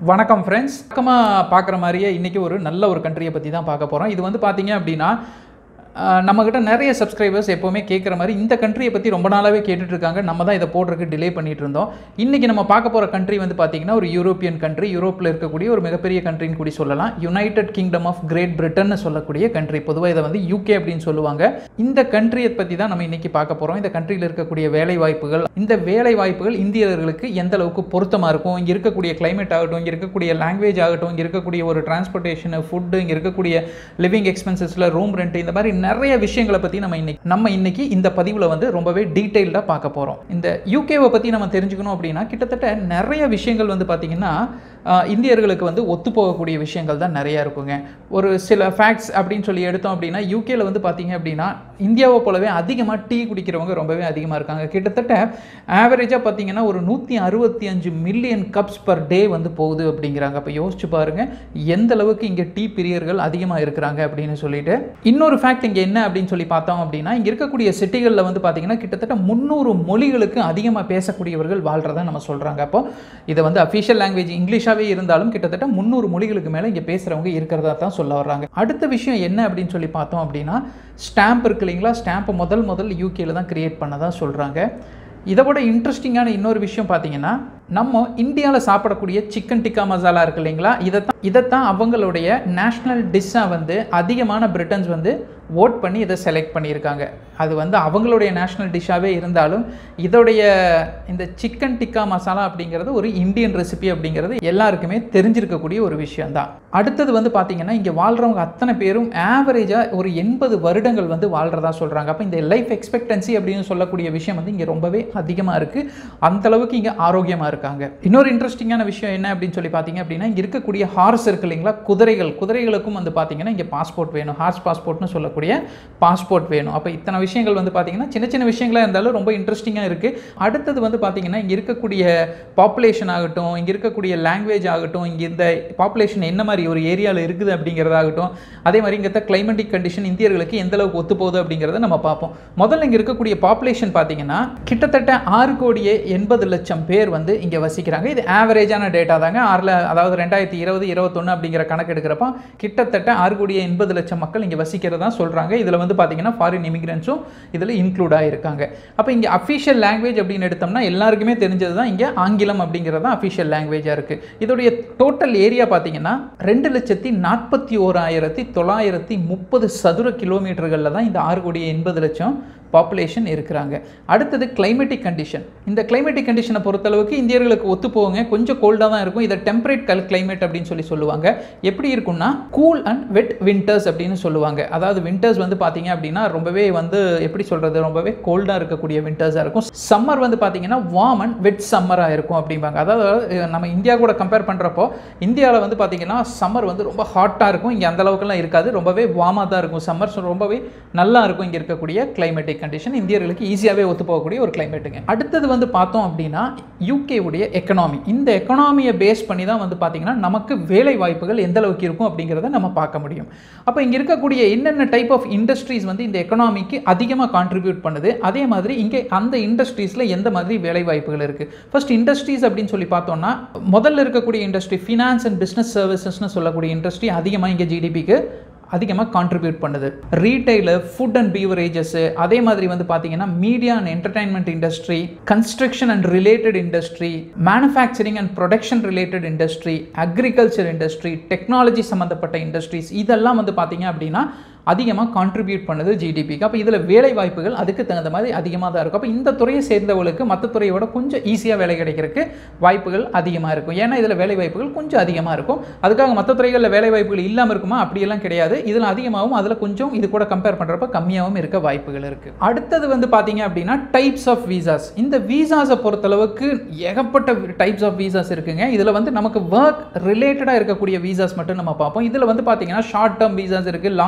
வணக்கம் ஃப்ரெண்ட்ஸ் பக்கமாக பார்க்குற மாதிரியே இன்றைக்கி ஒரு நல்ல ஒரு கண்ட்ரியை பற்றி தான் பார்க்க போகிறோம் இது வந்து பார்த்தீங்க அப்படின்னா ஆஹ், நம்மக்கிட்ட நிறைய சப்ஸ்கிரைபர்ஸ் எப்போவுமே கேட்குற மாதிரி இந்த கண்ட்ரியை பற்றி ரொம்ப நாளாகவே கேட்டுட்டு இருக்காங்க நம்ம தான் இதை போடுறதுக்கு டிலே பண்ணிட்டு இருந்தோம் இன்றைக்கி நம்ம பார்க்க போகிற கண்ட்ரி வந்து பார்த்தீங்கன்னா ஒரு யூரோப்பியன் கண்ட்ரி யூரோப்பில் இருக்கக்கூடிய ஒரு மிகப்பெரிய கண்ட்ரின்னு கூடி சொல்லலாம் யுனைடெட் கிங்டம் ஆஃப் கிரேட் பிரிட்டன்னு சொல்லக்கூடிய கண்ட்ரி பொதுவாக இதை வந்து யூகே அப்படின்னு சொல்லுவாங்க இந்த கண்ட்ரியை பற்றி தான் நம்ம இன்றைக்கி பார்க்க போகிறோம் இந்த கண்ட்ரியில் இருக்கக்கூடிய வேலை வாய்ப்புகள் இந்த வேலை வாய்ப்புகள் இந்தியர்களுக்கு எந்த அளவுக்கு பொருத்தமாக இருக்கும் இங்கே இருக்கக்கூடிய climate ஆகட்டும் இங்கே இருக்கக்கூடிய லாங்குவேஜ் ஆகட்டும் இங்கே இருக்கக்கூடிய ஒரு டிரான்ஸ்போர்ட்டேஷன் ஃபுட்டு இங்கே இருக்கக்கூடிய லிவிங் எக்ஸ்பென்சஸில் ரூம் ரெண்ட் இந்த மாதிரி நிறைய விஷயங்களை பற்றி நம்ம இன்னைக்கு நம்ம இன்னைக்கு இந்த பதிவில் வந்து ரொம்பவே டீட்டெயில்டாக பார்க்க போகிறோம் இந்த யூகேவை பற்றி நம்ம தெரிஞ்சுக்கணும் அப்படின்னா கிட்டத்தட்ட நிறைய விஷயங்கள் வந்து பார்த்திங்கன்னா ஆஹ், இந்தியர்களுக்கு வந்து ஒத்துப்போகக்கூடிய விஷயங்கள் தான் நிறையா இருக்குங்க ஒரு சில ஃபேக்ட்ஸ் அப்படின்னு சொல்லி எடுத்தோம் அப்படின்னா யூகேல வந்து பார்த்தீங்க அப்படின்னா இந்தியாவை போலவே அதிகமாக டீ குடிக்கிறவங்க ரொம்பவே அதிகமாக இருக்காங்க கிட்டத்தட்ட ஆவரேஜாக பார்த்தீங்கன்னா ஒரு நூற்றி அறுபத்தி அஞ்சு மில்லியன் கப்ஸ் பர் டே வந்து போகுது அப்படிங்கிறாங்க அப்போ யோசிச்சு பாருங்க எந்த அளவுக்கு இங்கே டீ பிரியர்கள் அதிகமாக இருக்கிறாங்க அப்படின்னு சொல்லிட்டு இன்னொரு ஃபேக்ட் இங்கே என்ன அப்படின்னு சொல்லி பார்த்தோம் அப்படின்னா இங்கே இருக்கக்கூடிய சிட்டிகளில் வந்து பார்த்தீங்கன்னா கிட்டத்தட்ட முந்நூறு மொழிகளுக்கு அதிகமாக பேசக்கூடியவர்கள் வாழ்கிறதா நம்ம சொல்கிறாங்க அப்போ இதை வந்து அஃபிஷியல் லாங்குவேஜ் இங்கிலீஷாகவே இருந்தாலும் கிட்டத்தட்ட முந்நூறு மொழிகளுக்கு மேலே இங்கே பேசுகிறவங்க இருக்கிறதா தான் சொல்ல வர்றாங்க அடுத்த விஷயம் என்ன அப்படின்னு சொல்லி பார்த்தோம் அப்படின்னா ஸ்டாம்ப் இருக்கு இல்லைங்களா ஸ்டாம்பை முதல் முதல் யூகேல தான் கிரியேட் பண்ணதா சொல்கிறாங்க இதை விட இன்ட்ரெஸ்டிங்கான இன்னொரு விஷயம் பார்த்தீங்கன்னா நம்ம இந்தியாவில் சாப்பிடக்கூடிய சிக்கன் டிக்கா மசாலா இருக்கு இல்லைங்களா இதைத்தான் இதைத்தான் அவங்களுடைய நேஷ்னல் டிஷ்ஷாக வந்து அதிகமான பிரிட்டன்ஸ் வந்து ஓட் பண்ணி இதை செலக்ட் பண்ணியிருக்காங்க அது வந்து அவங்களுடைய நேஷ்னல் டிஷ்ஷாகவே இருந்தாலும் இதோடைய இந்த சிக்கன் டிக்கா மசாலா அப்படிங்கிறது ஒரு இந்தியன் ரெசிபி அப்படிங்கிறது எல்லாருக்குமே தெரிஞ்சிருக்கக்கூடிய ஒரு விஷயம்தான் அடுத்தது வந்து பார்த்தீங்கன்னா இங்கே வாழ்கிறவங்க அத்தனை பேரும் ஆவரேஜாக ஒரு எண்பது வருடங்கள் வந்து வாழ்கிறதா சொல்கிறாங்க அப்போ இந்த லைஃப் எக்ஸ்பெக்டன்சி அப்படின்னு சொல்லக்கூடிய விஷயம் வந்து இங்கே ரொம்பவே அதிகமாக இருக்குது அந்த அளவுக்கு இங்கே ஆரோக்கியமாக இருக்காங்க இன்னொரு இன்ட்ரெஸ்டிங்கான விஷயம் என்ன அப்படின்னு சொல்லி பார்த்தீங்க அப்படின்னா இங்கே இருக்கக்கூடிய ஹார்ஸ் இருக்கு இல்லைங்களா குதிரைகள் குதிரைகளுக்கும் வந்து பார்த்தீங்கன்னா இங்கே பாஸ்போர்ட் வேணும் ஹார்ஸ் பாஸ்போர்ட்னு சொல்லக்கூடிய பாஸ்போர்ட் வேணும் அப்போ இத்தனை விஷயங்கள் வந்து பார்த்தீங்கன்னா சின்ன சின்ன விஷயங்களாக இருந்தாலும் ரொம்ப இன்ட்ரெஸ்டிங்காக இருக்குது அடுத்தது வந்து பார்த்தீங்கன்னா இங்கே இருக்கக்கூடிய பாப்புலேஷன் ஆகட்டும் இங்கே இருக்கக்கூடிய லாங்குவேஜ் ஆகட்டும் இங்கே இந்த பாப்புலேஷன் என்ன மாதிரி ஒரு ஏரியாவில் இருக்குது அப்படிங்கிறதாகட்டும் அதே மாதிரி இங்கே கிளைமேட்டிக் கண்டிஷன் இந்தியர்களுக்கு எந்த அளவுக்கு ஒத்து போகுது அப்படிங்கிறத நம்ம பார்ப்போம் முதல்ல இங்கே இருக்கக்கூடிய பாப்புலேஷன் பார்த்தீங்கன்னா கிட்டத்தட்ட ஆறு கோடியே எண்பது லட்சம் பேர் வந்து இங்கே வசிக்கிறாங்க இது ஆவரேஜான டேட்டா தாங்க ஆறில் அதாவது ரெண்டாயிரத்தி இருபது இருபத்தொன்று அப்படிங்கிற கணக்கு எடுக்கிறப்ப கிட்டத்தட்ட ஆறு கோடியே எண்பது லட்சம் மக்கள் இங்கே வசிக்கிறதா சொல்கிறாங்க இதில் வந்து பார்த்தீங்கன்னா ஃபாரின் இமிகிரன்ஸும் இதில் இன்க்ளூட் ஆகிருக்காங்க அப்போ இங்கே அஃபிஷியல் லாங்குவேஜ் அப்படின்னு எடுத்தோம்னா எல்லாருக்குமே தெரிஞ்சது தான் இங்கே ஆங்கிலம் அப்படிங்கிறது தான் அஃபிஷியல் லாங்குவேஜாக இருக்குது இதோடைய டோட்டல் ஏரியா பார்த்தீங்கன்னா ரெண்டு லட்சத்தி நாற்பத்தி ஓராயிரத்தி தொள்ளாயிரத்தி முப்பது சதுர கிலோமீட்டர்களில் தான் இந்த ஆறு கோடியே எண்பது லட்சம் பாப்புலேஷன் இருக்கிறாங்க அடுத்தது கிளைமேட்டிக் கண்டிஷன் இந்த கிளைமேட்டிக் கண்டிஷனை பொறுத்தளவுக்கு இந்தியர்களுக்கு ஒத்து போகுங்க கொஞ்சம் கோல்டாக தான் இருக்கும் இதை டெம்பரேட் கல் கிளைமேட் அப்படின்னு சொல்லி சொல்லுவாங்க எப்படி இருக்கும்னா கூல் அண்ட் வெட் வின்டர்ஸ் அப்படின்னு சொல்லுவாங்க அதாவது வின்டர்ஸ் வந்து பார்த்தீங்க அப்படின்னா ரொம்பவே வந்து எப்படி சொல்கிறது ரொம்பவே கோல்டாக இருக்கக்கூடிய வின்டர்ஸாக இருக்கும் சம்மர் வந்து பார்த்தீங்கன்னா வார்ம் அண்ட் வெட் சம்மராக இருக்கும் அப்படிம்பாங்க அதாவது அஹ், நம்ம இந்தியா கூட கம்பேர் பண்ணுறப்போ இந்தியாவில் வந்து பார்த்தீங்கன்னா சம்மர் வந்து ரொம்ப ஹாட்டாக இருக்கும் இங்கே அந்த அளவுக்குலாம் இருக்காது ரொம்பவே வார்மாக தான் இருக்கும் சம்மர் ரொம்பவே நல்லா இருக்கும் இங்கே இருக்கக்கூடிய கிளைமேட்டிக் கண்டிஷன் இந்தியர்களுக்கு ஈஸியாகவே ஒத்து போகக்கூடிய ஒரு கிளைமேட்டுங்க அடுத்தது வந்து பார்த்தோம் அப்படின்னா யூகே உடைய எக்கனாமி இந்த எக்கனாமியை பேஸ் பண்ணி தான் வந்து பார்த்தீங்கன்னா நமக்கு வேலை வாய்ப்புகள் எந்த அளவுக்கு இருக்கும் அப்படிங்கிறத நம்ம பார்க்க முடியும் அப்போ இங்கே இருக்கக்கூடிய என்னென்ன டைப் ஆஃப் இண்டஸ்ட்ரீஸ் வந்து இந்த எக்கனாமிக்கு அதிகமாக கான்ட்ரிபியூட் பண்ணுது அதே மாதிரி இங்கே அந்த இண்டஸ்ட்ரீஸில் எந்த மாதிரி வேலை வாய்ப்புகள் இருக்குது ஃபர்ஸ்ட் இண்டஸ்ட்ரீஸ் அப்படின்னு சொல்லி பார்த்தோம்னா முதல்ல இருக்கக்கூடிய இண்டஸ்ட்ரி ஃபினான்ஸ் அண்ட் பிஸ்னஸ் சர்வீசஸ்னு சொல்லக்கூடிய இண்டஸ்ட்ரி அதிகமாக இங்கே ஜிடிபிக்கு அதிகமாக கான்ட்ரிபியூட் பண்ணுது ரீட்டைலு ஃபுட் அண்ட் பீவரேஜஸ் அதே மாதிரி வந்து பார்த்தீங்கன்னா media and entertainment industry construction and related industry manufacturing and production related industry agriculture industry technology சம்மந்தப்பட்ட இண்டஸ்ட்ரீஸ் இதெல்லாம் வந்து பார்த்தீங்க அப்படின்னா அதிகமாக கான்ட்ரிபியூட் பண்ணுது ஜிடிபிக்கு அப்போ இதில் வேலை வாய்ப்புகள் அதுக்கு தகுந்த மாதிரி அதிகமாக தான் இருக்கும் அப்போ இந்த துறையை சேர்ந்தவங்களுக்கு மற்ற துறையை விட கொஞ்சம் ஈஸியாக வேலை கிடைக்கிறதுக்கு வாய்ப்புகள் அதிகமாக இருக்கும் ஏன்னா இதில் வேலை வாய்ப்புகள் கொஞ்சம் அதிகமாக இருக்கும் அதுக்காக மற்ற துறைகளில் வேலை வாய்ப்புகள் இல்லாமல் இருக்குமா அப்படியெல்லாம் கிடையாது இதில் அதிகமாகவும் அதில் கொஞ்சம் இது கூட கம்பேர் பண்ணுறப்ப கம்மியாகவும் இருக்க வாய்ப்புகள் இருக்குது அடுத்தது வந்து பார்த்தீங்க அப்படின்னா டைப்ஸ் ஆஃப் வீசாஸ் இந்த வீசாஸை பொறுத்தளவுக்கு ஏகப்பட்ட டைப்ஸ் ஆஃப் வீசாஸ் இருக்குங்க இதில் வந்து நமக்கு ஒர்க் ரிலேட்டடாக இருக்கக்கூடிய வீசாஸ் மட்டும் நம்ம பார்ப்போம் இதில் வந்து பார்த்தீங்கன்னா ஷார்ட் டேர்ம் வீசாஸ் இருக்குது long term work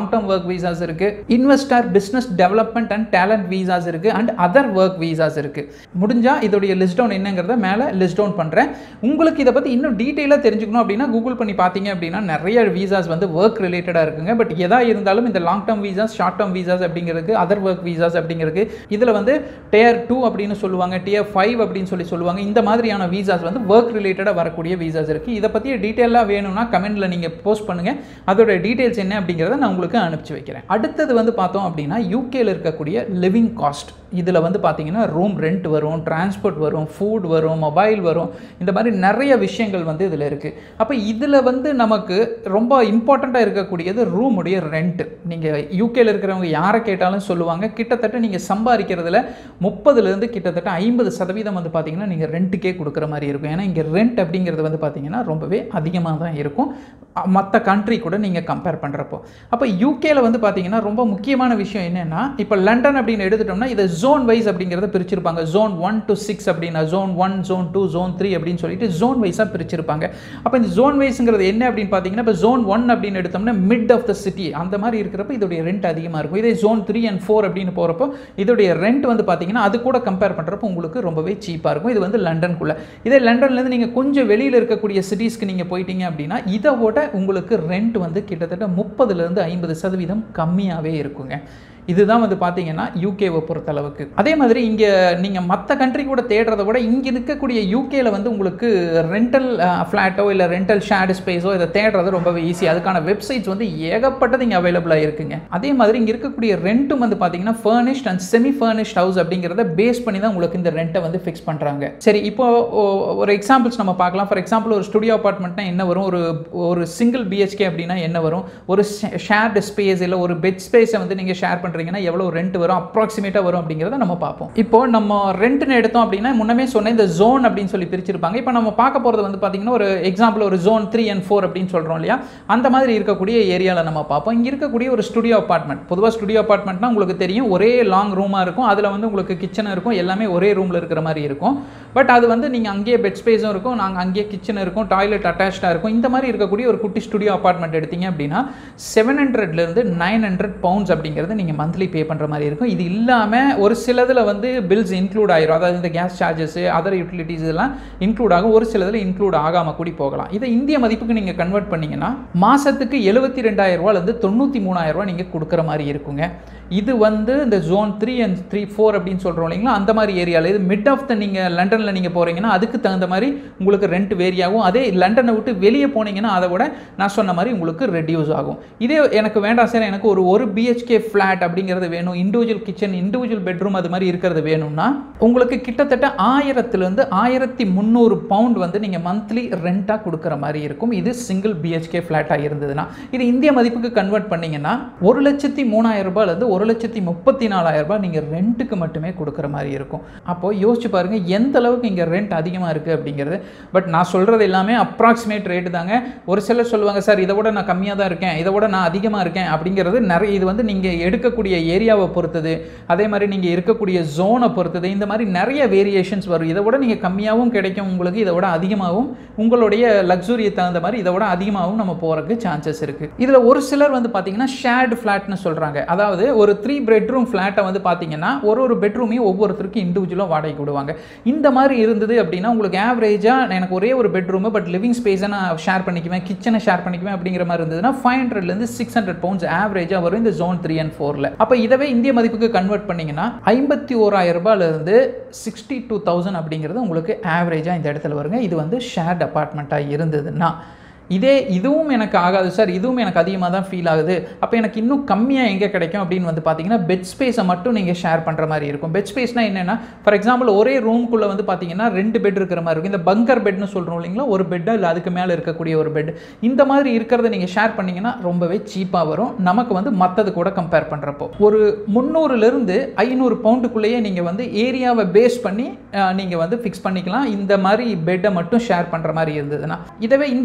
work visas இருக்குது investor business development and talent visas இருக்குது அண்ட் அதர் ஒர்க் வீசாஸ் இருக்குது முடிஞ்சால் இதோடைய லிஸ்ட் டவுன் என்னங்கிறத மேலே லிஸ்ட் டவுன் பண்ணுறேன் உங்களுக்கு இதை பற்றி இன்னும் டீட்டெயிலாக தெரிஞ்சுக்கணும் அப்படின்னா கூகுள் பண்ணி பார்த்தீங்க அப்படின்னா நிறைய வீசாஸ் வந்து ஒர்க் ரிலேட்டடாக இருக்குங்க பட் எதா இருந்தாலும் இந்த long term visas short term visas அப்படிங்கிறது அதர் ஒர்க் வீசாஸ் அப்படிங்கிறது இதில் வந்து டேர் டூ அப்படின்னு சொல்லுவாங்க டியர் ஃபைவ் அப்படின்னு சொல்லி சொல்லுவாங்க இந்த மாதிரியான வீசாஸ் வந்து ஒர்க் ரிலேட்டடாக வரக்கூடிய வீசாஸ் இருக்குது இதை பற்றி டீட்டெயிலாக வேணும்னா கமெண்ட்டில் நீங்கள் போஸ்ட் பண்ணுங்கள் அதோட டீட்டெயில்ஸ் என்ன அப்படிங்கிறத நான் உங்களுக்கு அனுப்பிச்சு வைக்கிறேன் அடுத்தது வந்து பார்த்தோம் அப்படின்னா யூகேல இருக்கக்கூடிய லிவிங் காஸ்ட் இதில் வந்து பார்த்தீங்கன்னா ரூம் ரெண்ட் வரும் டிரான்ஸ்போர்ட் வரும் ஃபுட் வரும் மொபைல் வரும் இந்த மாதிரி நிறைய விஷயங்கள் வந்து இதில் இருக்குது அப்போ இதில் வந்து நமக்கு ரொம்ப இம்பார்ட்டண்ட்டாக இருக்கக்கூடியது ரூமுடைய ரெண்ட் நீங்கள் யூகேல இருக்கிறவங்க யாரை கேட்டாலும் சொல்லுவாங்க கிட்டத்தட்ட நீங்கள் சம்பாதிக்கிறதுல முப்பதுலேருந்து கிட்டத்தட்ட ஐம்பது சதவீதம் வந்து பார்த்தீங்கன்னா நீங்கள் ரெண்ட்டுக்கே கொடுக்குற மாதிரி இருக்கும் ஏன்னா இங்கே ரெண்ட் அப்படிங்கிறது வந்து பார்த்தீங்கன்னா ரொம்பவே அதிகமாக தான் இருக்கும் மற்ற கண்ட்ரி கூட நீங்கள் கம்பேர் பண்ணுறப்போ அப்போ யூகேல வந்து பார்த்தீங்கன்னா ரொம்ப முக்கியமான விஷயம் என்னென்னா இப்போ லண்டன் அப்படின்னு எடுத்துட்டோம்னா இதை ஜோன் வைஸ் அப்படிங்கிறத பிரிச்சிருப்பாங்க ஜோன் ஒன் டு சிக்ஸ் அப்படின்னா zone one zone two zone three அப்படின்னு சொல்லிட்டு ஜோன் வைஸாக பிரிச்சிருப்பாங்க அப்போ இந்த ஜோன் வைஸுங்கிறது என்ன அப்படின்னு பார்த்தீங்கன்னா இப்போ ஜோன் ஒன் அப்படின்னு எடுத்தோம்னா மிட் ஆஃப் த சிட்டி அந்த மாதிரி இருக்கிறப்ப இதோடைய ரெண்ட் அதிகமாக இருக்கும் இதே ஜோன் த்ரீ அண்ட் ஃபோர் அப்படின்னு போகிறப்போ இதோடைய ரெண்ட் வந்து பார்த்தீங்கன்னா அது கூட கம்பேர் பண்ணுறப்போ உங்களுக்கு ரொம்பவே சீப்பாக இருக்கும் இது வந்து லண்டனுக்குள்ளே இதே லண்டன்லேருந்து நீங்கள் கொஞ்சம் வெளியில் இருக்கக்கூடிய சிட்டிஸ்க்கு நீங்கள் போயிட்டீங்க அப்படின்னா இதை விட உங்களுக்கு ரெண்ட் வந்து கிட்டத்தட்ட முப்பதுலேருந்து ஐம்பது சதவீதம் கம்மியாகவே இருக்குங்க இதுதான் வந்து பார்த்தீங்கன்னா யூகேவை பொறுத்தளவுக்கு அதே மாதிரி இங்கே நீங்கள் மற்ற கண்ட்ரி கூட தேடுறத விட இங்கே இருக்கக்கூடிய யூகேல வந்து உங்களுக்கு ரெண்டல் ஃப்ளாட்டோ இல்லை ரெண்டல் ஷேடு ஸ்பேஸோ இதை தேடுறது ரொம்பவே ஈஸி அதுக்கான வெப்சைட்ஸ் வந்து ஏகப்பட்டது இங்கே அவைலபிளாக இருக்குங்க அதே மாதிரி இங்கே இருக்கக்கூடிய ரெண்ட்டும் வந்து பார்த்தீங்கன்னா furnished and semi furnished house அப்படிங்கிறத பேஸ் பண்ணி தான் உங்களுக்கு இந்த ரெண்ட்டை வந்து ஃபிக்ஸ் பண்ணுறாங்க சரி இப்போ ஒரு எக்ஸாம்பிள்ஸ் நம்ம பார்க்கலாம் ஃபார் எக்ஸாம்பிள் ஒரு ஸ்டுடியோ அப்பார்ட்மெண்ட்னா என்ன வரும் ஒரு ஒரு சிங்கிள் பிஹெச்கே அப்படின்னா என்ன வரும் ஒரு ஷேர்டு ஸ்பேஸ் இல்லை ஒரு பெட் ஸ்பேஸை வந்து நீங்கள் ஷேர் பண்ணுற பண்ணுறீங்கன்னா எவ்வளோ ரெண்ட் வரும் அப்ராக்சிமேட்டாக வரும் அப்படிங்கிறத நம்ம பார்ப்போம் இப்போ நம்ம ரெண்ட்னு எடுத்தோம் அப்படின்னா முன்னமே சொன்ன இந்த ஜோன் அப்படின்னு சொல்லி பிரிச்சிருப்பாங்க இப்போ நம்ம பார்க்க போகிறது வந்து பார்த்தீங்கன்னா ஒரு எக்ஸாம்பிள் ஒரு ஜோன் த்ரீ அண்ட் ஃபோர் அப்படின்னு சொல்கிறோம் இல்லையா அந்த மாதிரி இருக்கக்கூடிய ஏரியாவில் நம்ம பார்ப்போம் இங்கே இருக்கக்கூடிய ஒரு ஸ்டுடியோ அப்பார்ட்மெண்ட் பொதுவாக ஸ்டுடியோ அப்பார்ட்மெண்ட்னா உங்களுக்கு தெரியும் ஒரே லாங் ரூமாக இருக்கும் அதில் வந்து உங்களுக்கு கிச்சன் இருக்கும் எல்லாமே ஒரே ரூமில் இருக்கிற மாதிரி இருக்கும் பட் அது வந்து நீங்கள் அங்கேயே பெட் ஸ்பேஸும் இருக்கும் நாங்கள் அங்கேயே கிச்சன் இருக்கும் டாய்லெட் அட்டாச்சாக இருக்கும் இந்த மாதிரி இருக்கக்கூடிய ஒரு குட்டி ஸ்டுடியோ அப்பார்ட்மெண்ட் எடுத்தீங்க அப்படின்னா செவன் ஹண்ட்ரட்லேருந்து நைன் ஹண்ட்ரட் பவுண்ட்ஸ் அப்படிங்கிறது நீங்கள் மந்த்லி பே பண்ணுற மாதிரி இருக்கும் இது இல்லாமல் ஒரு சிலதில் வந்து பில்ஸ் இன்க்ளூட் ஆயிரும் அதாவது இந்த கேஸ் சார்ஜஸ் அதர் யூட்டிலிட்டிஸ் இதெல்லாம் இன்க்ளூட் ஆகும் ஒரு சிலதில் இன்க்ளூட் ஆகாமல் கூடி போகலாம் இதை இந்திய மதிப்புக்கு நீங்கள் கன்வெர்ட் பண்ணிங்கன்னா மாதத்துக்கு எழுபத்தி ரெண்டாயிரம் ரூபாலேருந்து தொண்ணூற்றி மூணாயிரம் ரூபா நீங்கள் கொடுக்குற மாதிரி இருக்குங்க இது வந்து இந்த zone three and three four அப்படின்னு சொல்கிறோம் இல்லைங்களா அந்த மாதிரி ஏரியாவில் இது மிட் ஆஃப் த நீங்கள் லண்டனில் நீங்கள் போகிறீங்கன்னா அதுக்கு தகுந்த மாதிரி உங்களுக்கு ரெண்ட் வேரி ஆகும் அதே லண்டனை விட்டு வெளியே போனீங்கன்னா அதை விட நான் சொன்ன மாதிரி உங்களுக்கு ரெடியூஸ் ஆகும் இதே எனக்கு வேண்டாம் சார் எனக்கு ஒரு ஒரு பிஹெச்கே ஃப்ளாட் அப்படிங்கிறது வேணும் இண்டிவிஜுவல் கிச்சன் இண்டிவிஜுவல் பெட்ரூம் அது மாதிரி இருக்கிறது வேணும்னா உங்களுக்கு கிட்டத்தட்ட ஆயிரத்துலேருந்து ஆயிரத்தி முந்நூறு பவுண்ட் வந்து நீங்கள் மந்த்லி ரெண்ட்டாக கொடுக்குற மாதிரி இருக்கும் இது சிங்கிள் பிஹெச்கே ஃப்ளாட்டாக இருந்ததுன்னா இது இந்திய மதிப்புக்கு கன்வெர்ட் பண்ணிங்கன்னா ஒரு லட்சத்தி மூணாயிரம் ரூபாயிலேருந்து ஒரு லட்சத்தி முப்பத்தி நாலாயிரம் ரூபாய் நீங்கள் ரெண்ட்டுக்கு மட்டுமே கொடுக்குற மாதிரி இருக்கும் அப்போது யோசிச்சு பாருங்கள் எந்த அளவுக்கு இங்கே ரெண்ட் அதிகமாக இருக்குது அப்படிங்கிறது பட் நான் சொல்கிறது எல்லாமே அப்ராக்சிமேட் ரேட்டு தாங்க ஒரு சிலர் சொல்லுவாங்க சார் இதை விட நான் கம்மியாக தான் இருக்கேன் இதை விட நான் அதிகமாக இருக்கேன் அப்படிங்கிறது நிறைய இது வந்து நீங்கள் எடுக்கக்கூடிய ஏரியாவை பொறுத்தது அதே மாதிரி நீங்கள் இருக்கக்கூடிய ஜோனை பொறுத்தது இந்த மாதிரி நிறைய வேரியேஷன்ஸ் வரும் இதை விட நீங்கள் கம்மியாகவும் கிடைக்கும் உங்களுக்கு இதை விட அதிகமாகவும் உங்களுடைய லக்ஸுரியை தகுந்த மாதிரி இதை விட அதிகமாகவும் நம்ம போகிறதுக்கு சான்சஸ் இருக்குது இதில் ஒரு சிலர் வந்து பார்த்தீங்கன்னா ஷேர்டு ஃப்ளாட்னு சொல்கிறாங்க அதாவது ஒரு த்ரீ பெட்ரூம் ஃப்ளாட்டை வந்து பார்த்தீங்கன்னா ஒரு ஒரு பெட்ரூமையும் ஒவ்வொருத்தருக்கும் இண்டிவிஜுவலாக வாடகைக்கு விடுவாங்க இந்த மாதிரி இருந்தது அப்படின்னா உங்களுக்கு ஆவரேஜாக எனக்கு ஒரே ஒரு பெட்ரூமு பட் லிவிங் ஸ்பேஸை நான் ஷேர் பண்ணிக்குவேன் கிச்சனை ஷேர் பண்ணிக்குவேன் அப்படிங்கிற மாதிரி இருந்ததுன்னா ஃபைவ் ஹண்ட்ரட்லேருந்து சிக்ஸ் ஹண்ட்ரட் பவுண்ட்ஸ் ஆவரேஜாக வரும் இந்த ஜோன் த்ரீ அண்ட் ஃபோரில் அப்போ இதவே இந்திய மதிப்புக்கு கன்வெர்ட் பண்ணிங்கன்னா ஐம்பத்தி ஓராயிரம் ரூபாயிலிருந்து சிக்ஸ்டி டூ தௌசண்ட் அப்படிங்கிறது உங்களுக்கு ஆவரேஜாக இந்த இடத்துல வருங்க இது வந்து ஷேர்ட் அப்பார்ட்மெண்ட்டாக இருந்ததுன்னா இதே இதுவும் எனக்கு ஆகாது சார் இதுவும் எனக்கு அதிகமாக தான் ஃபீல் ஆகுது அப்போ எனக்கு இன்னும் கம்மியாக எங்கே கிடைக்கும் அப்படின்னு வந்து பார்த்தீங்கன்னா பெட் ஸ்பேஸை மட்டும் நீங்கள் ஷேர் பண்ணுற மாதிரி இருக்கும் பெட் ஸ்பேஸ்னால் என்னென்னா ஃபார் எக்ஸாம்பிள் ஒரே ரூம்குள்ளே வந்து பார்த்தீங்கன்னா ரெண்டு பெட் இருக்கிற மாதிரி இருக்கும் இந்த பங்கர் பெட்னு சொல்கிறோம் இல்லைங்களா ஒரு பெட்டு இல்லை அதுக்கு மேலே இருக்கக்கூடிய ஒரு பெட் இந்த மாதிரி இருக்கிறத நீங்கள் ஷேர் பண்ணிங்கன்னா ரொம்பவே சீப்பாக வரும் நமக்கு வந்து மற்றது கூட கம்பேர் பண்ணுறப்போ ஒரு முந்நூறுலேருந்து ஐநூறு பவுண்டுக்குள்ளேயே நீங்கள் வந்து ஏரியாவை பேஸ் பண்ணி நீங்கள் வந்து ஃபிக்ஸ் பண்ணிக்கலாம் இந்த மாதிரி பெட்டை மட்டும் ஷேர் பண்ணுற மாதிரி இருந்ததுன்னா இதவே இந்திய மதிப்புக்கு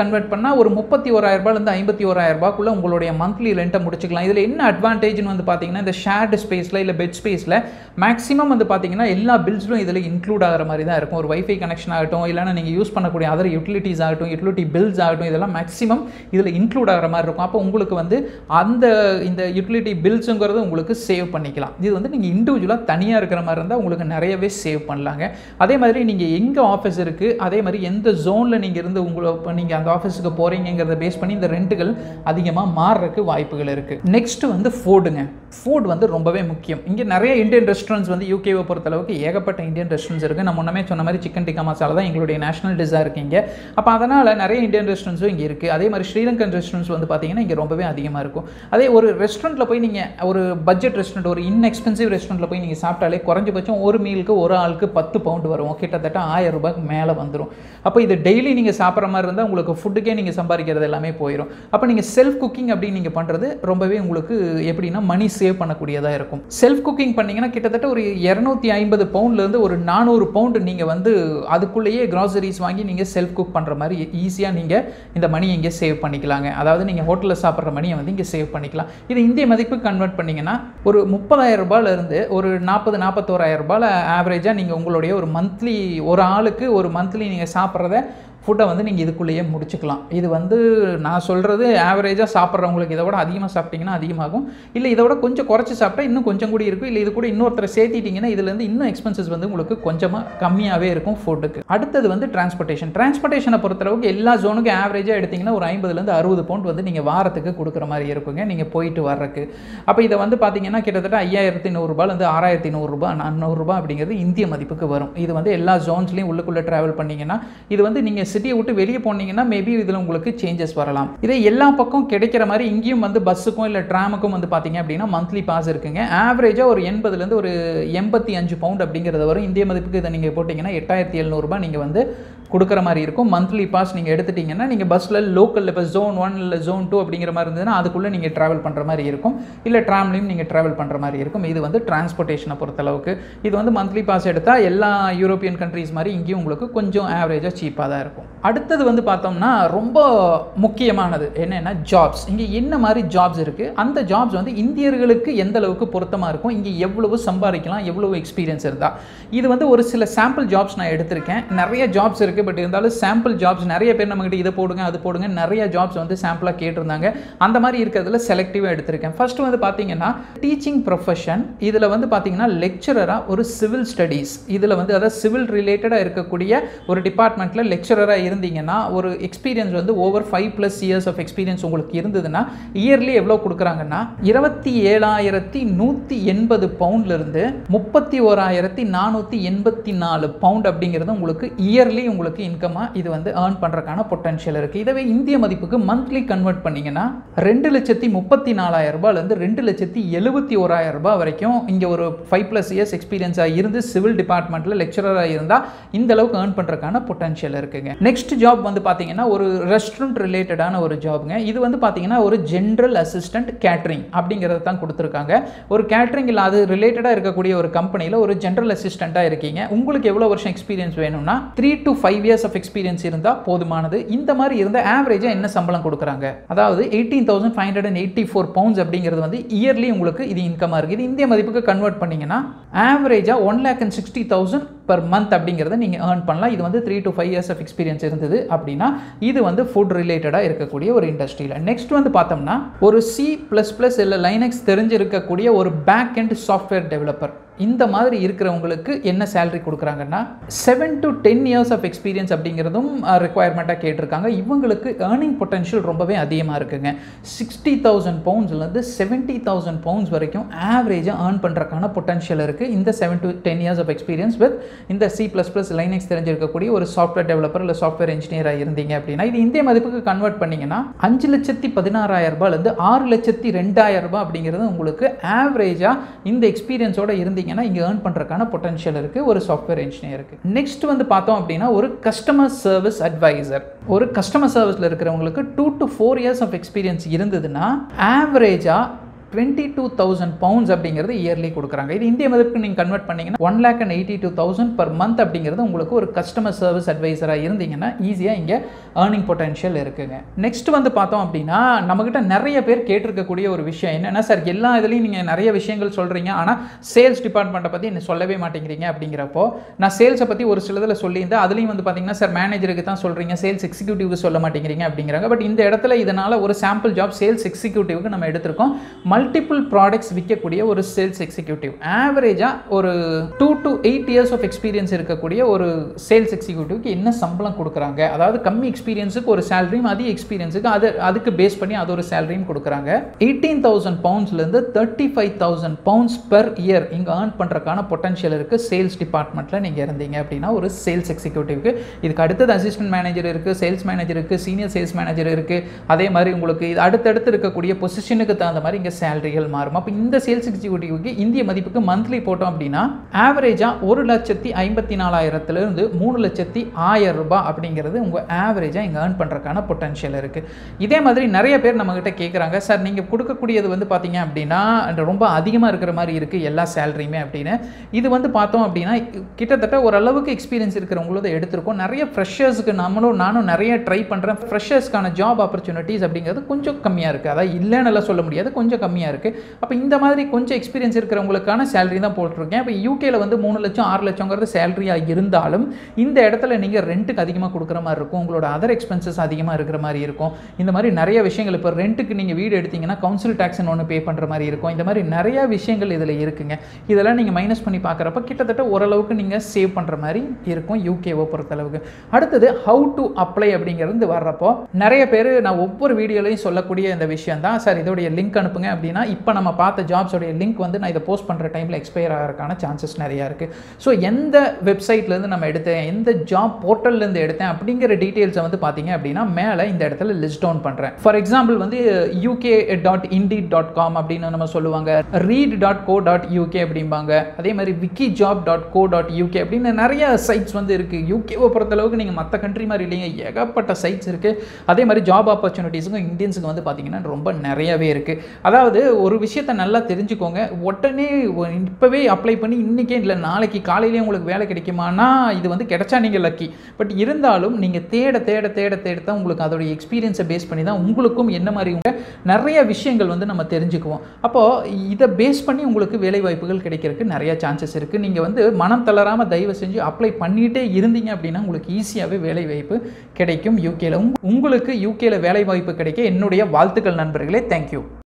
கன்வெர்ட் பண்ணால் ஒரு முப்பத்தி ஓராயிரரூபாலேருந்து ஐம்பத்தி ஓராயிரரூபாக்குள்ளே உங்களுடைய மந்த்லி ரெண்ட்டை முடிச்சுக்கலாம் இதில் என்ன அட்வான்டேஜ்னு வந்து பார்த்தீங்கன்னா இந்த ஷேர்டு ஸ்பேஸில் இல்லை பெட் ஸ்பேஸில் மேக்ஸிமம் வந்து பார்த்தீங்கன்னா எல்லா பில்ஸ்லும் இதில் இன்க்ளூட் ஆகிற மாதிரி தான் இருக்கும் ஒரு வைஃபை கனெக்ஷன் ஆகட்டும் இல்லைனா நீங்கள் யூஸ் பண்ணக்கூடிய அதர் யூட்டிலிட்டிஸ் ஆகட்டும் யூட்டிலிட்டி பில்ஸ் ஆகட்டும் இதெல்லாம் மேக்ஸிமம் இதில் இன்க்ளூட் ஆகிற மாதிரி இருக்கும் அப்போ உங்களுக்கு வந்து அந்த இந்த யூட்டிலிட்டி பில்ஸுங்கிறது உங்களுக்கு சேவ் பண்ணிக்கலாம் இது வந்து நீங்கள் இண்டிவிஜுவலாக தனியாக இருக்கிற மாதிரி இருந்தால் உங்களுக்கு நிறையவே சேவ் பண்ணலாங்க அதே மாதிரி நீங்கள் எங்கே ஆஃபீஸ் இருக்குது அதே மாதிரி எந்த ஜோனில் நீங்கள் இருந்து உங்களை இப்போ நீங்கள் அந்த ஆஃபீஸுக்கு போகிறீங்கிறத பேஸ் பண்ணி இந்த ரெண்ட்டுகள் அதிகமாக மாறுறதுக்கு வாய்ப்புகள் இருக்குது நெக்ஸ்ட்டு வந்து ஃபுட்டுங்க ஃபுட் வந்து ரொம்பவே முக்கியம் இங்கே நிறைய இந்தியன் ரெஸ்டாரண்ட்ஸ் வந்து யூகேவை பொறுத்தளவுக்கு ஏகப்பட்ட இந்தியன் ரெஸ்டாரண்ட்ஸ் இருக்குது நம்ம முன்னமே சொன்ன மாதிரி சிக்கன் டிக்கா மசாலா தான் எங்களுடைய நேஷனல் டிஷ்ஷாக இருக்கீங்க அப்போ அதனால் நிறைய இந்தியன் ரெஸ்டாரண்ட்ஸும் இங்கே இருக்குது அதே மாதிரி ஸ்ரீலங்கன் ரெஸ்டாரண்ட்ஸ் வந்து பார்த்தீங்கன்னா இங்கே ரொம்பவே அதிகமாக இருக்கும் அதே ஒரு ரெஸ்டாரண்ட்டில் போய் நீங்கள் ஒரு பட்ஜெட் ரெஸ்டாரண்ட் ஒரு இன்எக்ஸ்பென்சிவ் ரெஸ்டாரண்ட்டில் போய் நீங்கள் சாப்பிட்டாலே குறைஞ்சபட்சம் ஒரு மீலுக்கு ஒரு ஆளுக்கு பத்து பவுண்டு வரும் கிட்டத்தட்ட ஆயிரம் ரூபாய்க்கு மேலே வந்துடும் அப்போ இது டெய்லி நீங்கள் சாப்பிட்ற மாதிரி இருந்தால் உங்களுக்கு ஃபுட்டுக்கே நீங்கள் சம்பாதிக்கிறது எல்லாமே போயிடும் அப்போ நீங்கள் செல்ஃப் குக்கிங் அப்படின்னு நீங்கள் பண்ணுறது ரொம்பவே உங்களுக்கு எப்படின்னா மணி சேவ் பண்ணக்கூடியதாக இருக்கும் செல்ஃப் குக்கிங் பண்ணிங்கன்னா கிட்டத்தட்ட ஒரு இரநூத்தி ஐம்பது பவுண்ட்லேருந்து ஒரு நானூறு பவுண்டு நீங்கள் வந்து அதுக்குள்ளேயே கிராசரிஸ் வாங்கி நீங்கள் செல்ஃப் குக் பண்ணுற மாதிரி ஈஸியாக நீங்கள் இந்த மணியை இங்கே சேவ் பண்ணிக்கலாங்க அதாவது நீங்கள் ஹோட்டலில் சாப்பிட்ற மணியை வந்து இங்கே சேவ் பண்ணிக்கலாம் இது இந்திய மதிப்பு கன்வெர்ட் பண்ணிங்கன்னா ஒரு முப்பதாயிரம் ரூபாயிலிருந்து ஒரு நாற்பது நாற்பத்தோராயிரம் ரூபாயில் ஆவரேஜாக நீங்கள் உங்களுடைய ஒரு மந்த்லி ஒரு ஆளுக்கு ஒரு மந்த்லி நீங்கள் சாப்பிட்றத ஃபுட்டை வந்து நீங்கள் இதுக்குள்ளேயே முடிச்சுக்கலாம் இது வந்து நான் சொல்கிறது ஆவரேஜாக சாப்பிட்றவங்களுக்கு இதை விட அதிகமாக சாப்பிட்டிங்கன்னா அதிகமாகும் இல்லை இதை விட கொஞ்சம் குறைச்சி சாப்பிட்டா இன்னும் கொஞ்சம் கூடி இருக்கும் இல்லை இது கூட இன்னொருத்தரை சேர்த்திட்டிங்கன்னா இதுலேருந்து இன்னும் எக்ஸ்பென்சஸ் வந்து உங்களுக்கு கொஞ்சமாக கம்மியாகவே இருக்கும் ஃபுட்டுக்கு அடுத்தது வந்து டிரான்ஸ்போர்ட்டேஷன் டிரான்ஸ்போர்ட்டேஷனை பொறுத்தளவுக்கு எல்லா ஜோனுக்கும் ஆவரேஜாக எடுத்திங்கன்னா ஒரு ஐம்பதுலேருந்து அறுபது பவுண்ட் வந்து நீங்கள் வாரத்துக்கு கொடுக்குற மாதிரி இருக்குங்க நீங்கள் போயிட்டு வர்றதுக்கு அப்போ இதை வந்து பார்த்தீங்கன்னா கிட்டத்தட்ட ஐயாயிரத்தி நூறுரூபாலேருந்து ஆறாயிரத்தி நூறுரூபா நானூறுரூபா அப்படிங்கிறது இந்திய மதிப்புக்கு வரும் இது வந்து எல்லா ஜோன்ஸ்லையும் உள்ளுக்குள்ளே ட்ராவல் பண்ணிங்கன்னா இது வந்து நீங்கள் சிட்டியை விட்டு வெளியே போனீங்கன்னா மேபி இதில் உங்களுக்கு சேஞ்சஸ் வரலாம் இதே எல்லா பக்கம் கிடைக்கிற மாதிரி இங்கேயும் வந்து பஸ்ஸுக்கும் இல்லை ட்ராமுக்கும் வந்து பார்த்தீங்க அப்படின்னா மந்த்லி பாஸ் இருக்குங்க ஆவரேஜாக ஒரு எண்பதுலேருந்து ஒரு எண்பத்தி அஞ்சு பவுண்ட் அப்படிங்கிறது வரும் இந்திய மதிப்புக்கு இதை நீங்கள் போட்டிங்கன்னா எட்டாயிரத்தி எழுநூறுபா நீங்கள் வந்து கொடுக்குற மாதிரி இருக்கும் மந்த்லி பாஸ் நீங்கள் எடுத்துட்டிங்கன்னா நீங்கள் பஸ்ஸில் லோக்கலில் இப்போ ஜோன் ஒன் இல்லை ஜோன் டூ அப்படிங்கிற மாதிரி இருந்ததுன்னா அதுக்குள்ளே நீங்கள் ட்ராவல் பண்ணுற மாதிரி இருக்கும் இல்லை ட்ராம்லையும் நீங்கள் ட்ராவல் பண்ணுற மாதிரி இருக்கும் இது வந்து டிரான்ஸ்போர்ட்டேஷனை பொறுத்தளவுக்கு இது வந்து மந்த்லி பாஸ் எடுத்தால் எல்லா யூரோப்பியன் கண்ட்ரீஸ் மாதிரி இங்கேயும் உங்களுக்கு கொஞ்சம் ஆவரேஜாக சீப்பாக தான் இருக்கும் அடுத்தது வந்து பார்த்தோம்னா ரொம்ப முக்கியமானது என்னென்னா ஜாப்ஸ் இங்கே என்ன மாதிரி ஜாப்ஸ் இருக்குது அந்த ஜாப்ஸ் வந்து இந்தியர்களுக்கு எந்த அளவுக்கு பொருத்தமாக இருக்கும் இங்கே எவ்வளவு சம்பாதிக்கலாம் எவ்வளவு எக்ஸ்பீரியன்ஸ் இருந்தால் இது வந்து ஒரு சில சாம்பிள் ஜாப்ஸ் நான் எடுத்திருக்கேன் நிறைய ஜாப்ஸ் இருக்குது பட் இருந்தாலும் சாம்பிள் ஜாப்ஸ் நிறைய பேர் நம்மகிட்ட இதை போடுங்க அது போடுங்க நிறைய ஜாப்ஸ் வந்து சாம்பிளாக கேட்டிருந்தாங்க அந்த மாதிரி இருக்கிறதுல செலக்டிவாக எடுத்திருக்கேன் ஃபர்ஸ்ட் வந்து பார்த்தீங்கன்னா டீச்சிங் ப்ரொஃபஷன் இதில் வந்து பார்த்தீங்கன்னா லெக்சரராக ஒரு சிவில் ஸ்டடீஸ் இதில் வந்து அதாவது சிவில் ரிலேட்டடாக இருக்கக்கூடிய ஒரு டிபார்ட்மெண்ட்டில் லெக்சரராக இருந்தீங்கன்னா ஒரு எக்ஸ்பீரியன்ஸ் வந்து over five plus years of experience உங்களுக்கு இருந்ததுன்னா இயர்லி எவ்வளோ கொடுக்குறாங்கன்னா இருபத்தி ஏழாயிரத்தி நூற்றி எண்பது பவுண்ட்லேருந்து முப்பத்தி ஓராயிரத்தி நானூற்றி எண்பத்தி நாலு பவுண்ட் அப்படிங்கிறது உங்களுக்கு இயர்லி உங்களுக்கு இன்கமாக இது வந்து ஏர்ன் பண்ணுறதுக்கான பொட்டன்ஷியல் இருக்குது இதவே இந்திய மதிப்புக்கு மந்த்லி கன்வெர்ட் பண்ணிங்கன்னா ரெண்டு லட்சத்தி முப்பத்தி நாலாயிரம் ரூபாயிலேருந்து ரெண்டு லட்சத்தி எழுபத்தி ஓராயிரம் ரூபாய் வரைக்கும் இங்கே ஒரு ஃபைவ் ப்ளஸ் இயர்ஸ் எக்ஸ்பீரியன்ஸாக இருந்து சிவில் டிபார்ட்மெண்ட்டில் லெக்சரராக இருந்தால் இந்த அளவுக்கு ஏர்ன் பண்ணுறதுக்கான பொட்டன்ஷியல் இருக்குங்க நெக்ஸ்ட் ஜாப் வந்து பார்த்தீங்கன்னா ஒரு ரெஸ்டாரண்ட் ரிலேட்டடான ஒரு ஜாப்ங்க இது வந்து பார்த்தீங்கன்னா ஒரு ஜென்ரல் அசிஸ்டன்ட் கேட்ரிங் அப்படிங்கிறத தான் கொடுத்துருக்காங்க ஒரு கேட்ரிங் இல்லை அது ரிலேட்டடாக இருக்கக்கூடிய ஒரு கம்பெனியில் ஒரு ஜென்ரல் அசிஸ்டண்ட்டாக இருக்கீங்க உங்களுக்கு எவ்வளோ வருஷம் எக்ஸ்பீரியன்ஸ் வேணும்னா three to five years of experience இருந்தால் போதுமானது இந்த மாதிரி இருந்த ஆவரேஜாக என்ன சம்பளம் கொடுக்குறாங்க அதாவது eighteen thousand five hundred and eighty four pounds அப்படிங்கிறது வந்து இயர்லி உங்களுக்கு இது இன்கமாக இருக்குது இது இந்திய மதிப்புக்கு கன்வெர்ட் பண்ணிங்கன்னா ஆவரேஜாக one lakh and sixty thousand per month அப்படிங்கிறத நீங்கள் ஏர்ன் பண்ணலாம் இது வந்து three to five years of experience இருந்தது அப்படின்னா இது வந்து ஃபுட் ரிலேட்டடாக இருக்கக்கூடிய ஒரு இண்டஸ்ட்ரியில் நெக்ஸ்ட் வந்து பார்த்தோம்னா ஒரு சி ப்ளஸ் ப்ளஸ் இல்லை லைனக்ஸ் தெரிஞ்சிருக்கக்கூடிய ஒரு பேக் அண்ட் சாஃப்ட்வேர் டெவலப்பர் இந்த மாதிரி இருக்கிறவங்களுக்கு என்ன சேலரி கொடுக்குறாங்கன்னா seven to ten years of experience அப்படிங்கிறதும் ரெக்குவயர்மெண்ட்டாக கேட்டிருக்காங்க இவங்களுக்கு ஏர்னிங் பொட்டன்ஷியல் ரொம்பவே அதிகமாக இருக்குங்க சிக்ஸ்டி தௌசண்ட் பவுண்ட்ஸ்லேருந்து செவன்ட்டி தௌசண்ட் பவுண்ட்ஸ் வரைக்கும் ஆவரேஜாக ஏர்ன் பண்ணுறக்கான பொட்டன்ஷியல் இருக்குது இந்த seven to ten years of experience with இந்த சி ப்ளஸ் ப்ளஸ் லைனக்ஸ் தெரிஞ்சிருக்கக்கூடிய ஒரு சாஃப்ட்வேர் டெவலப்பர் இல்லை சாஃப்ட்வேர் இன்ஜினியராக இருந்தீங்க அப்படின்னா இது இந்திய மதிப்புக்கு கன்வெர்ட் பண்ணிங்கன்னா அஞ்சு லட்சத்தி பதினாறாயிரம் ரூபாயிலேருந்து ஆறு லட்சத்தி ரெண்டாயிரம் ரூபாய் அப்படிங்கிறது உங்களுக்கு ஆவரேஜாக இந்த எக்ஸ்பீரியன்ஸோட இருந்தீங்க பார்த்தீங்கன்னா இங்கே ஏர்ன் பண்ணுறதுக்கான பொட்டன்ஷியல் இருக்குது ஒரு சாஃப்ட்வேர் இன்ஜினியருக்கு நெக்ஸ்ட் வந்து பார்த்தோம் அப்படின்னா ஒரு கஸ்டமர் சர்வீஸ் அட்வைசர் ஒரு கஸ்டமர் சர்வீஸில் இருக்கிறவங்களுக்கு two to four years of experience இருந்ததுன்னா ஆவரேஜாக டுவெண்ட்டி டூ தௌசண்ட் பவுண்ட்ஸ் அப்படிங்கிறது இயர்லி கொடுக்குறாங்க இது இந்திய மதிப்புக்கு நீங்கள் கன்வெர்ட் பண்ணீங்கன்னா one lakh and eighty two thousand per month அப்படிங்கிறது உங்களுக்கு ஒரு கஸ்டமர் சர்வீஸ் அட்வைசராக இருந்தீங்கன்னா ஈஸியாக இங்கே ஏர்னிங் பொட்டன்ஷியல் இருக்குங்க நெக்ஸ்ட் வந்து பார்த்தோம் அப்படின்னா நம்மக்கிட்ட நிறைய பேர் கேட்டிருக்கக்கூடிய ஒரு விஷயம் என்னென்னா சார் எல்லா இதுலேயும் நீங்கள் நிறைய விஷயங்கள் சொல்கிறீங்க ஆனால் சேல்ஸ் டிபார்ட்மெண்ட்டை பற்றி என்ன சொல்லவே மாட்டேங்கிறீங்க அப்படிங்கிறப்போ நான் சேல்ஸை பற்றி ஒரு சிலதில் சொல்லியிருந்தேன் அதுலேயும் வந்து பார்த்தீங்கன்னா சார் மேனேஜருக்கு தான் சொல்கிறீங்க சேல்ஸ் எக்ஸிக்யூட்டிவ்க்கு சொல்ல மாட்டேங்கிறீங்க அப்படிங்கிறாங்க பட் இந்த இடத்துல இதனால் ஒரு சாம்பிள் ஜாப் சேல்ஸ் எக்ஸிக்யூட்டிவ்க்கு நம்ம எடுத்திருக்கோம் மல்டிபிள் ப்ராடக்ட்ஸ் விற்கக்கூடிய ஒரு சேல்ஸ் எக்ஸிக்யூட்டிவ் ஆவரேஜாக ஒரு two to eight years of experience இருக்கக்கூடிய ஒரு சேல்ஸ் எக்ஸிக்யூட்டிவ்க்கு என்ன சம்பளம் கொடுக்குறாங்க அதாவது கம்மி எக்ஸ்பீரியன்ஸுக்கு ஒரு சேலரியும் அதிக எக்ஸ்பீரியன்ஸுக்கு அது அதுக்கு பேஸ் பண்ணி அது ஒரு சேலரியும் கொடுக்குறாங்க எயிட்டீன் தௌசண்ட் பவுண்ட்ஸ்லேருந்து thirty five thousand pounds per year இங்கே ஏர்ன் பண்ணுறக்கான பொட்டன்ஷியல் இருக்குது சேல்ஸ் டிபார்ட்மெண்ட்டில் நீங்கள் இருந்தீங்க அப்படின்னா ஒரு சேல்ஸ் எக்ஸிக்யூட்டிவ்க்கு இதுக்கு அடுத்தது அசிஸ்டன்ட் மேனேஜர் இருக்குது சேல்ஸ் மேனேஜர் இருக்குது சீனியர் சேல்ஸ் மேனேஜர் இருக்குது அதே மாதிரி உங்களுக்கு இது அடுத்தடுத்து இருக்கக்கூடிய பொசிஷனுக்கு தகுந்த மாதிரி இங்கே சேலரிகள் மாறும் அப்போ இந்த சேல்ஸ் எக்ஸிக்யூட்டிவ்க்கு இந்திய மதிப்புக்கு மந்த்லி போட்டோம் அப்படின்னா ஆவரேஜாக ஒரு லட்சத்தி ஐம்பத்தி நாலாயிரத்துலேருந்து மூணு லட்சத்தி ஆயிரம் ரூபாய் அப்படிங்கிறது உங்கள் ஆவரேஜாக இங்கே ஏர்ன் பண்ணுறக்கான பொட்டன்ஷியல் இருக்குது இதே மாதிரி நிறைய பேர் நம்மக்கிட்ட கேட்குறாங்க சார் நீங்கள் கொடுக்கக்கூடியது வந்து பார்த்தீங்க அப்படின்னா ரொம்ப அதிகமாக இருக்கிற மாதிரி இருக்குது எல்லா சேலரியுமே அப்படின்னு இது வந்து பார்த்தோம் அப்படின்னா கிட்டத்தட்ட ஓரளவுக்கு எக்ஸ்பீரியன்ஸ் இருக்கிறவங்களோட எடுத்திருக்கோம் நிறைய ஃப்ரெஷர்ஸுக்கு நம்மளும் நானும் நிறைய ட்ரை பண்ணுறேன் ஃப்ரெஷர்ஸ்க்கான ஜாப் ஆப்பர்ச்சுனிட்டிஸ் அப்படிங்கிறது கொஞ்சம் கம்மியாக இருக்குது அதாவது இல்லைன்னு எல்லாம் சொல்ல முடியாது கொஞ்சம் கம்மியாக இருக்குது அப்போ இந்த மாதிரி கொஞ்சம் எக்ஸ்பீரியன்ஸ் இருக்கிறவங்களுக்கான சேலரி தான் போட்டிருக்கேன் இப்போ யூகேல வந்து மூணு லட்சம் ஆறு லட்சங்கிறது சேலரியாக இருந்தாலும் இந்த இடத்துல நீங்கள் ரெண்ட்டுக்கு அதிகமாக கொடுக்குற மாதிரி இருக்கும் உங்களோட அதர் எக்ஸ்பென்சஸ் அதிகமாக இருக்கிற மாதிரி இருக்கும் இந்த மாதிரி நிறைய விஷயங்கள் இப்போ ரெண்ட்டுக்கு நீங்கள் வீடு எடுத்தீங்கன்னா கவுன்சில் டேக்ஸ்னு ஒன்று பே பண்ணுற மாதிரி இருக்கும் இந்த மாதிரி நிறைய விஷயங்கள் இதில் இருக்குங்க இதெல்லாம் நீங்கள் மைனஸ் பண்ணி பார்க்குறப்ப கிட்டத்தட்ட ஓரளவுக்கு நீங்கள் சேவ் பண்ணுற மாதிரி இருக்கும் யூகேவை பொறுத்தளவுக்கு அடுத்தது ஹவு டு அப்ளை அப்படிங்கிறது வர்றப்போ நிறைய பேர் நான் ஒவ்வொரு வீடியோலையும் சொல்லக்கூடிய இந்த விஷயம் தான் சார் இதோடைய லிங்க் அனுப்புங்க அப்படின்னா இப்போ நம்ம பார்த்த ஜாப்ஸோடைய லிங்க் வந்து நான் இதை போஸ்ட் பண்ணுற டைமில் எக்ஸ்பயர் ஆகிறதுக்கான சான்சஸ் நிறையா இருக்குது ஸோ எந்த வெப்சைட்லேருந்து நம்ம எடுத்தேன் எந்த ஜாப் போர்ட்டல்லேருந்து எடுத்தேன் அப்படிங்கிற டீட்டெயில்ஸை வந்து பார்த்தீங்க அப்படின்னா மேலே இந்த இடத்துல லிஸ்ட் டவுன் பண்ணுறேன் ஃபார் எக்ஸாம்பிள் வந்து UK dot Indeed dot com அப்படின்னு நம்ம சொல்லுவாங்க Reed dot co dot UK அப்படிம்பாங்க அதே மாதிரி Wiki job dot co dot UK அப்படின்னு நிறைய சைட்ஸ் வந்து இருக்குது யூகேவை பொறுத்தளவுக்கு நீங்கள் மற்ற கண்ட்ரி மாதிரி இல்லைங்க ஏகப்பட்ட சைட்ஸ் இருக்குது அதே மாதிரி ஜாப் ஆப்பர்ச்சுனிட்டிஸுக்கும் இந்தியன்ஸுக்கு வந்து பார்த்தீங்கன்னா ரொம்ப நிறையவே இருக்குது அதாவது ஒரு விஷயத்தை நல்லா தெரிஞ்சுக்கோங்க உடனே இப்போவே அப்ளை பண்ணி இன்றைக்கே இல்லை நாளைக்கு காலையிலேயே உங்களுக்கு வேலை கிடைக்குமானா இது வந்து கிடைச்சா நீங்கள் லக்கி பட் இருந்தாலும் நீங்கள் தேட தேட தேட தேட தான் உங்களுக்கு அதோடைய எக்ஸ்பீரியன்ஸை பேஸ் பண்ணி தான் உங்களுக்கும் என்ன மாதிரி உங்க நிறைய விஷயங்கள் வந்து நம்ம தெரிஞ்சுக்குவோம் அப்போது இதை பேஸ் பண்ணி உங்களுக்கு வேலை வாய்ப்புகள் கிடைக்கிறதுக்கு நிறைய சான்சஸ் இருக்குது நீங்கள் வந்து மனம் தளராமல் தயவு செஞ்சு அப்ளை பண்ணிகிட்டே இருந்தீங்க அப்படின்னா உங்களுக்கு ஈஸியாகவே வேலை வாய்ப்பு கிடைக்கும் யூகேல உங்களுக்கு யூகேல வேலை வாய்ப்பு கிடைக்க என்னுடைய வாழ்த்துக்கள் நண்பர்களே தேங்க்யூ